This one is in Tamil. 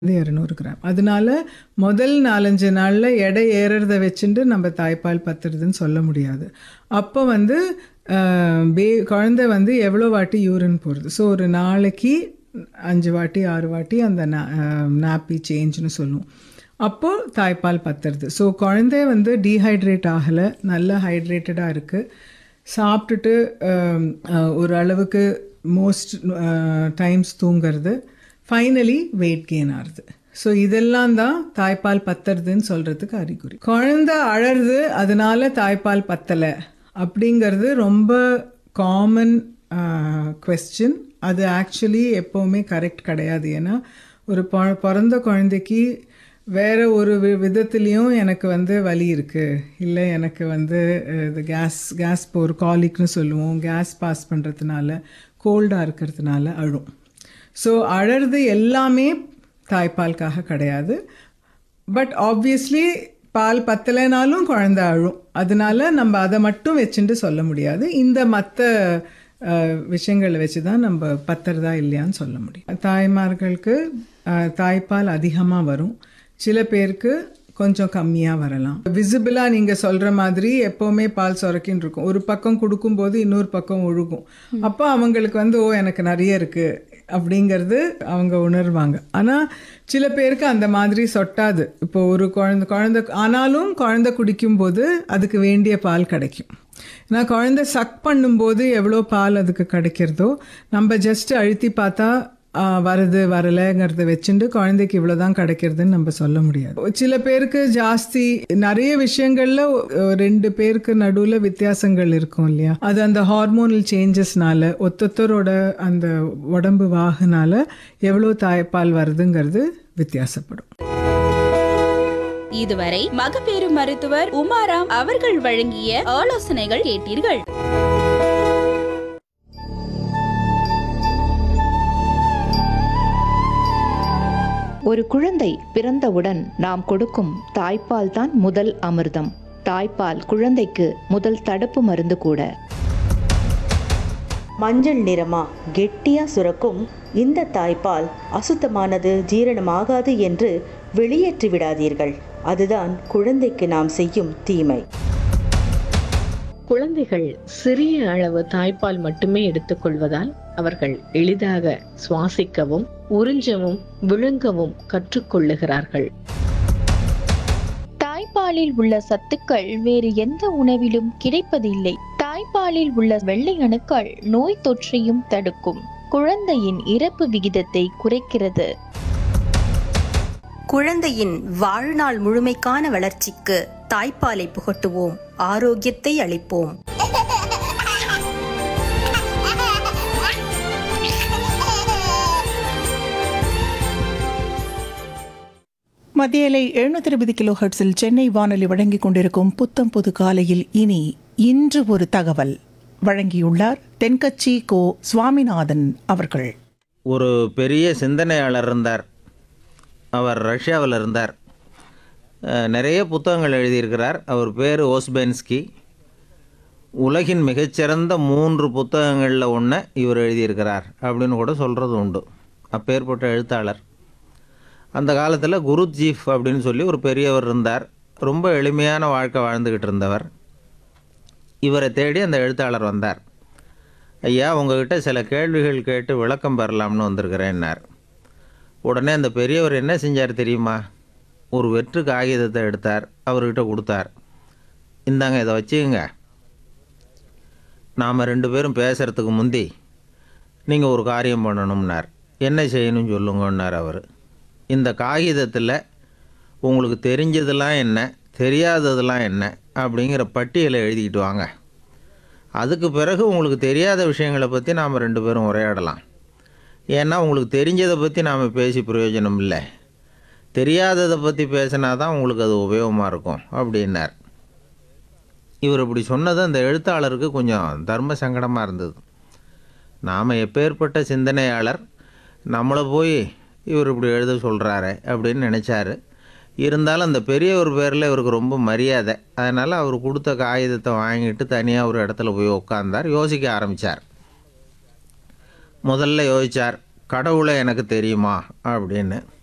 இரநூறு கிராம் அதனால முதல் நாலஞ்சு நாளில் எடை ஏறுறத வச்சுட்டு நம்ம தாய்ப்பால் பத்துறதுன்னு சொல்ல முடியாது அப்போ வந்து ஆஹ், பே குழந்தை வந்து எவ்வளோ வாட்டி யூரின் போகிறது ஸோ ஒரு நாளைக்கு அஞ்சு வாட்டி ஆறு வாட்டி அந்த நாப்பி சேஞ்சுன்னு சொல்லுவோம் அப்போது தாய்ப்பால் பத்துறது ஸோ குழந்தை வந்து டீஹைட்ரேட் ஆகலை நல்லா ஹைட்ரேட்டடாக இருக்குது சாப்பிட்டுட்டு ஆம், ஆஹ், ஒரு அளவுக்கு மோஸ்ட் டைம்ஸ் தூங்குறது ஃபைனலி வெயிட் கெயின் ஆகுது ஸோ இதெல்லாம் தான் தாய்ப்பால் பத்துறதுன்னு சொல்கிறதுக்கு அறிகுறி குழந்தை அழறது அதனால தாய்ப்பால் பத்தலை அப்படிங்கிறது ரொம்ப காமன் கொஸ்டின் அது ஆக்சுவலி எப்போவுமே கரெக்ட் கிடையாது ஏன்னா ஒரு பொ பிறந்த குழந்தைக்கு வேற ஒரு வி விதத்துலேயும் எனக்கு வந்து வலி இருக்குது இல்லை எனக்கு வந்து அஹ், இது கேஸ் கேஸ் போர் காலிக்னு சொல்லுவோம் கேஸ் பாஸ் பண்ணுறதுனால கோல்டாக இருக்கிறதுனால அழும் ஸோ அழறது எல்லாமே தாய்ப்பாலுக்காக கிடையாது பட் ஆப்வியஸ்லி பால் பத்தலைனாலும் குழந்தை அழும் அதனால நம்ம அதை மட்டும் வச்சுட்டு சொல்ல முடியாது இந்த மற்ற விஷயங்களை வச்சு தான் நம்ம பத்துறதா இல்லையான்னு சொல்ல முடியும் தாய்மார்களுக்கு அஹ், தாய்ப்பால் அதிகமாக வரும் சில பேருக்கு கொஞ்சம் கம்மியாக வரலாம் விசிபிளாக நீங்கள் சொல்கிற மாதிரி எப்போவுமே பால் சுரக்கின்னு இருக்கும் ஒரு பக்கம் கொடுக்கும்போது இன்னொரு பக்கம் ஒழுகும் அப்போ அவங்களுக்கு வந்து ஓ எனக்கு நிறைய இருக்குது அப்படிங்கிறது அவங்க உணர்வாங்க ஆனால் சில பேருக்கு அந்த மாதிரி சொட்டாது இப்போ ஒரு குழந்தை குழந்தை ஆனாலும் குழந்தை குடிக்கும்போது அதுக்கு வேண்டிய பால் கிடைக்கும் ஏன்னா குழந்தை சக் பண்ணும்போது எவ்வளோ பால் அதுக்கு கிடைக்கிறதோ நம்ம ஜஸ்ட் அழுத்தி பார்த்தா ஆ, வருது வரலைங்கிறத வச்சுட்டு குழந்தைக்கு இவ்வளோதான் கிடைக்கிறதுன்னு நம்ம சொல்ல முடியாது சில பேருக்கு ஜாஸ்தி நிறைய விஷயங்கள்ல ஒ- ரெண்டு பேருக்கு நடுவில் வித்தியாசங்கள் இருக்கும் இல்லையா அது அந்த ஹார்மோனல் சேஞ்சஸ்னால ஒத்தொத்தரோட அந்த உடம்பு வாகுனால எவ்வளோ தாய்ப்பால் வருதுங்கிறது வித்தியாசப்படும் இதுவரை மகப்பேறு மருத்துவர் உமாராம் அவர்கள் வழங்கிய ஆலோசனைகள் கேட்டீர்கள் ஒரு குழந்தை பிறந்தவுடன் நாம் கொடுக்கும் தாய்ப்பால் தான் முதல் அமிர்தம் தாய்ப்பால் குழந்தைக்கு முதல் தடுப்பு மருந்து கூட மஞ்சள் நிறமா கெட்டியா சுரக்கும் இந்த தாய்ப்பால் அசுத்தமானது ஜீரணமாகாது என்று வெளியேற்றி விடாதீர்கள் அதுதான் குழந்தைக்கு நாம் செய்யும் தீமை குழந்தைகள் சிறிய அளவு தாய்ப்பால் மட்டுமே எடுத்துக்கொள்வதால் அவர்கள் எளிதாக சுவாசிக்கவும் உறிஞ்சவும் விழுங்கவும் கற்றுக்கொள்ளுகிறார்கள் தாய்ப்பாலில் உள்ள சத்துக்கள் வேறு எந்த உணவிலும் கிடைப்பதில்லை தாய்ப்பாலில் உள்ள வெள்ளை அணுக்கள் நோய் தொற்றையும் தடுக்கும் குழந்தையின் இறப்பு விகிதத்தை குறைக்கிறது குழந்தையின் வாழ்நாள் முழுமைக்கான வளர்ச்சிக்கு தாய்ப்பாலை புகட்டுவோம் ஆரோக்கியத்தை அளிப்போம் மத்தியலை எழுநூத்தி இருபது கிலோ ஹெர்ட்ஸில் சென்னை வானொலி வழங்கிக் கொண்டிருக்கும் புத்தம் புது காலையில் இனி இன்று ஒரு தகவல் வழங்கியுள்ளார் தென்கட்சி கோ சுவாமிநாதன் அவர்கள் ஒரு பெரிய சிந்தனையாளர் இருந்தார் அவர் ரஷ்யாவில் இருந்தார் அஹ், நிறைய புத்தகங்கள் எழுதியிருக்கிறார் அவர் பேர் ஓஸ்பென்ஸ்கி உலகின் மிகச்சிறந்த மூன்று புத்தகங்களில் ஒன்றை இவர் எழுதியிருக்கிறார் அப்படின்னு கூட சொல்கிறது உண்டு அப்பேற்பட்ட எழுத்தாளர் அந்த காலத்தில் குருஜீஃப் அப்படின்னு சொல்லி ஒரு பெரியவர் இருந்தார் ரொம்ப எளிமையான வாழ்க்கை வாழ்ந்துக்கிட்டு இருந்தவர் இவரை தேடி அந்த எழுத்தாளர் வந்தார் ஐயா உங்ககிட்ட சில கேள்விகள் கேட்டு விளக்கம் பெறலாம்னு வந்திருக்கிறேன்னார் உடனே அந்த பெரியவர் என்ன செஞ்சார் தெரியுமா ஒரு வெற்று காகிதத்தை எடுத்தார் அவர்கிட்ட கொடுத்தார் இந்தாங்க இதை வச்சுக்கோங்க நாம் ரெண்டு பேரும் பேசுகிறதுக்கு முந்தி நீங்கள் ஒரு காரியம் பண்ணணும்னார் என்ன செய்யணும்னு சொல்லுங்கன்னார் அவர் இந்த காகிதத்தில் உங்களுக்கு தெரிஞ்சதெல்லாம் என்ன தெரியாததெல்லாம் என்ன அப்படிங்கிற பட்டியலை எழுதிக்கிட்டு வாங்க அதுக்கு பிறகு உங்களுக்கு தெரியாத விஷயங்களை பற்றி நாம் ரெண்டு பேரும் உரையாடலாம் ஏன்னா உங்களுக்கு தெரிஞ்சதை பற்றி நாம் பேசி பிரயோஜனம் இல்லை தெரியாததை பற்றி பேசினா தான் உங்களுக்கு அது உபயோகமாக இருக்கும் அப்படின்னார் இவர் இப்படி சொன்னது அந்த எழுத்தாளருக்கு கொஞ்சம் தர்ம சங்கடமாக இருந்தது நாம் எப்பேற்பட்ட சிந்தனையாளர் நம்மளை போய் இவர் இப்படி எழுத சொல்கிறாரு அப்படின்னு நினச்சாரு இருந்தாலும் அந்த பெரியவர் பேரில் இவருக்கு ரொம்ப மரியாதை அதனால் அவர் கொடுத்த காகிதத்தை வாங்கிட்டு தனியாக ஒரு இடத்துல போய் உட்காந்தார் யோசிக்க ஆரம்பித்தார் முதல்ல யோசித்தார் கடவுளை எனக்கு தெரியுமா அப்படின்னு